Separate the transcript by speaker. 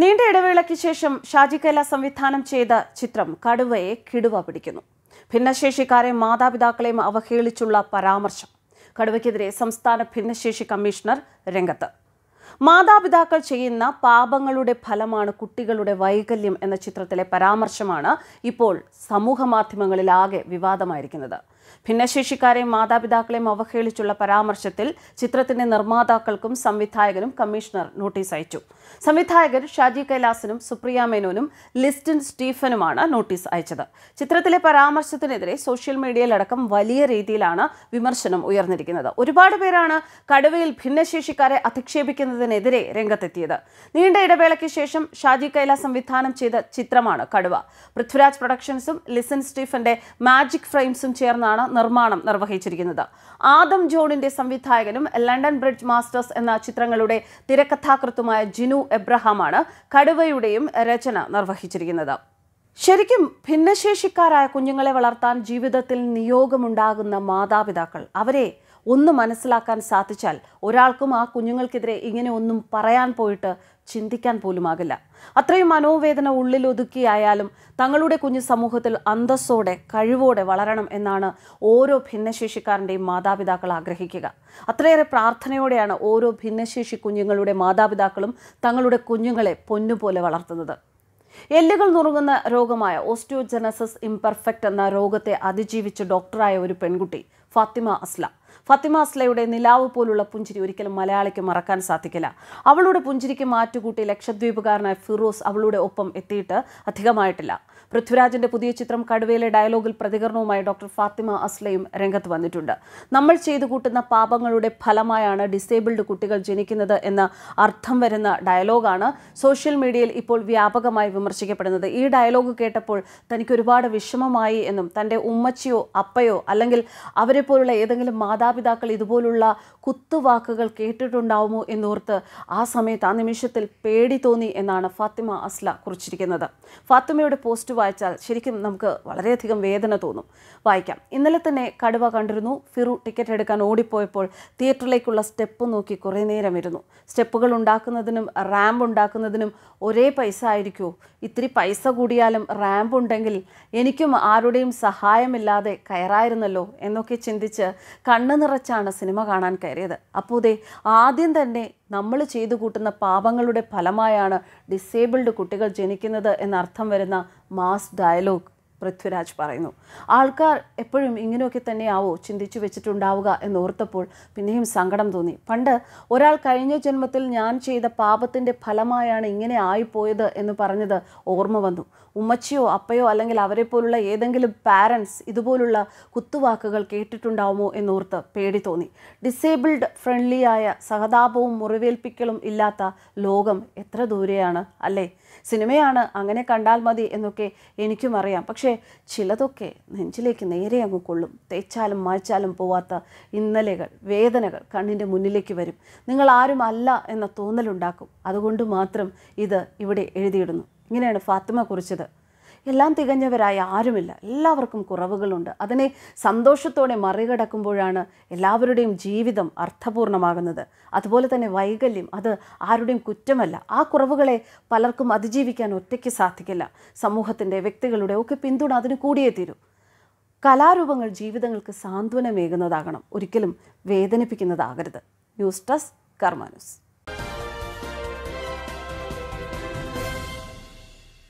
Speaker 1: നീണ്ട ഇടവേളയ്ക്ക് ശേഷം ഷാജി കൈലാസ് സംവിധാനം ചെയ്ത ചിത്രം കടുവയെ കിടുവ പിടിക്കുന്നു ഭിന്നശേഷിക്കാരെ മാതാപിതാക്കളെയും അവഹേളിച്ചുള്ള പരാമർശം കടുവയ്ക്കെതിരെ സംസ്ഥാന ഭിന്നശേഷി കമ്മീഷണർ രംഗത്ത് മാതാപിതാക്കൾ ചെയ്യുന്ന പാപങ്ങളുടെ ഫലമാണ് കുട്ടികളുടെ വൈകല്യം എന്ന ചിത്രത്തിലെ പരാമർശമാണ് ഇപ്പോൾ സമൂഹ മാധ്യമങ്ങളിലാകെ വിവാദമായിരിക്കുന്നത് ഭിന്നശേഷിക്കാരെയും മാതാപിതാക്കളെയും അവഹേളിച്ചുള്ള പരാമർശത്തിൽ ചിത്രത്തിന്റെ നിർമ്മാതാക്കൾക്കും സംവിധായകനും കമ്മീഷണർ നോട്ടീസ് അയച്ചു സംവിധായകർ ഷാജി കൈലാസിനും സുപ്രിയ മേനോനും ലിസ്റ്റിൻ സ്റ്റീഫനുമാണ് നോട്ടീസ് അയച്ചത് ചിത്രത്തിലെ പരാമർശത്തിനെതിരെ സോഷ്യൽ മീഡിയയിലടക്കം വലിയ രീതിയിലാണ് വിമർശനം ഉയർന്നിരിക്കുന്നത് ഒരുപാട് പേരാണ് കടുവയിൽ ഭിന്നശേഷിക്കാരെ അധിക്ഷേപിക്കുന്നതിനെതിരെ രംഗത്തെത്തിയത് നീണ്ട ഇടവേളയ്ക്ക് ശേഷം ഷാജി കൈലാസ് സംവിധാനം ചെയ്ത ചിത്രമാണ് കടുവ പൃഥ്വിരാജ് പ്രൊഡക്ഷൻസും ലിസൺ സ്റ്റീഫന്റെ മാജിക് ഫ്രെയിംസും ചേർന്നാണ് നിർമ്മാണം നിർവഹിച്ചിരിക്കുന്നത് ആദം ജോണിന്റെ സംവിധായകനും ലണ്ടൻ ബ്രിഡ്ജ് മാസ്റ്റേഴ്സ് എന്ന ചിത്രങ്ങളുടെ തിരക്കഥാകൃത്തുമായ ജിനു എബ്രഹാമാണ് കടുവയുടെയും രചന നിർവഹിച്ചിരിക്കുന്നത് ശരിക്കും ഭിന്നശേഷിക്കാരായ കുഞ്ഞുങ്ങളെ വളർത്താൻ ജീവിതത്തിൽ നിയോഗമുണ്ടാകുന്ന മാതാപിതാക്കൾ അവരെ ഒന്ന് മനസ്സിലാക്കാൻ സാധിച്ചാൽ ഒരാൾക്കും ആ കുഞ്ഞുങ്ങൾക്കെതിരെ ഇങ്ങനെ ഒന്നും പറയാൻ പോയിട്ട് ചിന്തിക്കാൻ പോലുമാകില്ല അത്രയും മനോവേദന ഉള്ളിലൊതുക്കിയായാലും തങ്ങളുടെ കുഞ്ഞു സമൂഹത്തിൽ അന്തസ്സോടെ കഴിവോടെ വളരണം എന്നാണ് ഓരോ ഭിന്നശേഷിക്കാരൻ്റെയും മാതാപിതാക്കൾ ആഗ്രഹിക്കുക അത്രയേറെ പ്രാർത്ഥനയോടെയാണ് ഓരോ ഭിന്നശേഷി കുഞ്ഞുങ്ങളുടെ മാതാപിതാക്കളും തങ്ങളുടെ കുഞ്ഞുങ്ങളെ പൊന്നുപോലെ വളർത്തുന്നത് എല്ലുകൾ നുറുങ്ങുന്ന രോഗമായ ഓസ്റ്റിയോജനസിസ് ഇംപെർഫെക്റ്റ് എന്ന രോഗത്തെ അതിജീവിച്ച് ഡോക്ടറായ ഒരു പെൺകുട്ടി ഫാത്തിമ അസ്ല ഫാത്തിമ അസ്ലയുടെ നിലാവ് പോലുള്ള പുഞ്ചിരി ഒരിക്കലും മലയാളിക്ക് മറക്കാൻ സാധിക്കില്ല അവളുടെ പുഞ്ചിരിക്ക് മാറ്റുകൂട്ടി ലക്ഷദ്വീപുകാരനായ ഫിറോസ് അവളുടെ ഒപ്പം എത്തിയിട്ട് അധികമായിട്ടില്ല പൃഥ്വിരാജിന്റെ പുതിയ ചിത്രം കടുവയിലെ ഡയലോഗിൽ പ്രതികരണവുമായി ഡോക്ടർ ഫാത്തിമ അസ്ലയും രംഗത്ത് വന്നിട്ടുണ്ട് നമ്മൾ ചെയ്തു കൂട്ടുന്ന പാപങ്ങളുടെ ഫലമായാണ് ഡിസേബിൾഡ് കുട്ടികൾ ജനിക്കുന്നത് എന്ന അർത്ഥം വരുന്ന ഡയലോഗാണ് സോഷ്യൽ മീഡിയയിൽ ഇപ്പോൾ വ്യാപകമായി വിമർശിക്കപ്പെടുന്നത് ഈ ഡയലോഗ് കേട്ടപ്പോൾ തനിക്ക് ഒരുപാട് വിഷമമായി എന്നും തൻ്റെ ഉമ്മച്ചിയോ അപ്പയോ അല്ലെങ്കിൽ അവരെ പോലുള്ള ഏതെങ്കിലും മാതാപിതാക്കൾ ഇതുപോലുള്ള കുത്തുവാക്കുകൾ കേട്ടിട്ടുണ്ടാവുമോ എന്നോർത്ത് ആ സമയത്ത് ആ നിമിഷത്തിൽ പേടി തോന്നി എന്നാണ് ഫാത്തിമ അസ്ല കുറിച്ചിരിക്കുന്നത് ഫാത്തിമയുടെ പോസ്റ്റ് വായിച്ചാൽ ശരിക്കും നമുക്ക് വളരെയധികം വേദന തോന്നും വായിക്കാം ഇന്നലെ തന്നെ കടുവ കണ്ടിരുന്നു ഫിറു ടിക്കറ്റ് എടുക്കാൻ ഓടിപ്പോയപ്പോൾ തിയേറ്ററിലേക്കുള്ള സ്റ്റെപ്പ് നോക്കി കുറേ നേരം ഇരുന്നു സ്റ്റെപ്പുകൾ ഉണ്ടാക്കുന്നതിനും റാമ്പ് ഉണ്ടാക്കുന്നതിനും ഒരേ പൈസ ആയിരിക്കുമോ ഇത്തിരി പൈസ കൂടിയാലും റാമ്പ് ഉണ്ടെങ്കിൽ എനിക്കും ആരുടെയും സഹായമില്ലാതെ കയറായിരുന്നല്ലോ എന്നൊക്കെ ചിന്തിച്ച് കണ്ണു നിറച്ചാണ് സിനിമ കാണാൻ കയറിയത് അപ്പോൾ ദേ ആദ്യം തന്നെ നമ്മൾ ചെയ്തു കൂട്ടുന്ന പാപങ്ങളുടെ ഫലമായാണ് ഡിസേബിൾഡ് കുട്ടികൾ ജനിക്കുന്നത് എന്നർത്ഥം വരുന്ന മാസ് ഡയലോഗ് പൃഥ്വിരാജ് പറയുന്നു ആൾക്കാർ എപ്പോഴും ഇങ്ങനെയൊക്കെ തന്നെയാവോ ചിന്തിച്ചു വെച്ചിട്ടുണ്ടാവുക എന്നോർത്തപ്പോൾ പിന്നെയും സങ്കടം തോന്നി പണ്ട് ഒരാൾ കഴിഞ്ഞ ജന്മത്തിൽ ഞാൻ ചെയ്ത പാപത്തിൻ്റെ ഫലമായാണ് ഇങ്ങനെ ആയിപ്പോയത് എന്ന് പറഞ്ഞത് ഓർമ്മ വന്നു ഉമ്മച്ചിയോ അപ്പയോ അല്ലെങ്കിൽ അവരെ പോലുള്ള ഏതെങ്കിലും പാരൻസ് ഇതുപോലുള്ള കുത്തുവാക്കുകൾ കേട്ടിട്ടുണ്ടാവുമോ എന്നോർത്ത് പേടി തോന്നി ഡിസേബിൾഡ് ഫ്രണ്ട്ലിയായ സഹതാപവും മുറിവേൽപ്പിക്കലും ഇല്ലാത്ത ലോകം എത്ര ദൂരെയാണ് അല്ലേ സിനിമയാണ് അങ്ങനെ കണ്ടാൽ മതി എന്നൊക്കെ എനിക്കും അറിയാം പക്ഷേ ചിലതൊക്കെ നെഞ്ചിലേക്ക് നേരെ അങ്ങ് കൊള്ളും തേച്ചാലും മായ്ച്ചാലും പോവാത്ത ഇന്നലെകൾ വേദനകൾ കണ്ണിൻ്റെ മുന്നിലേക്ക് വരും നിങ്ങൾ ആരും അല്ല എന്ന തോന്നലുണ്ടാക്കും അതുകൊണ്ട് മാത്രം ഇത് ഇവിടെ എഴുതിയിടുന്നു ഇങ്ങനെയാണ് ഫാത്തിമ കുറിച്ചത് എല്ലാം തികഞ്ഞവരായ ആരുമില്ല എല്ലാവർക്കും കുറവുകളുണ്ട് അതിനെ സന്തോഷത്തോടെ മറികടക്കുമ്പോഴാണ് എല്ലാവരുടെയും ജീവിതം അർത്ഥപൂർണ്ണമാകുന്നത് അതുപോലെ തന്നെ വൈകല്യം അത് ആരുടെയും കുറ്റമല്ല ആ കുറവുകളെ പലർക്കും അതിജീവിക്കാൻ ഒറ്റയ്ക്ക് സാധിക്കില്ല സമൂഹത്തിൻ്റെ വ്യക്തികളുടെ ഒക്കെ പിന്തുണ അതിന് കൂടിയേ തീരൂ കലാരൂപങ്ങൾ ജീവിതങ്ങൾക്ക് സാന്ത്വനമേകുന്നതാകണം ഒരിക്കലും വേദനിപ്പിക്കുന്നതാകരുത് ന്യൂസ് ഡെസ്ക് കർമാനുസ്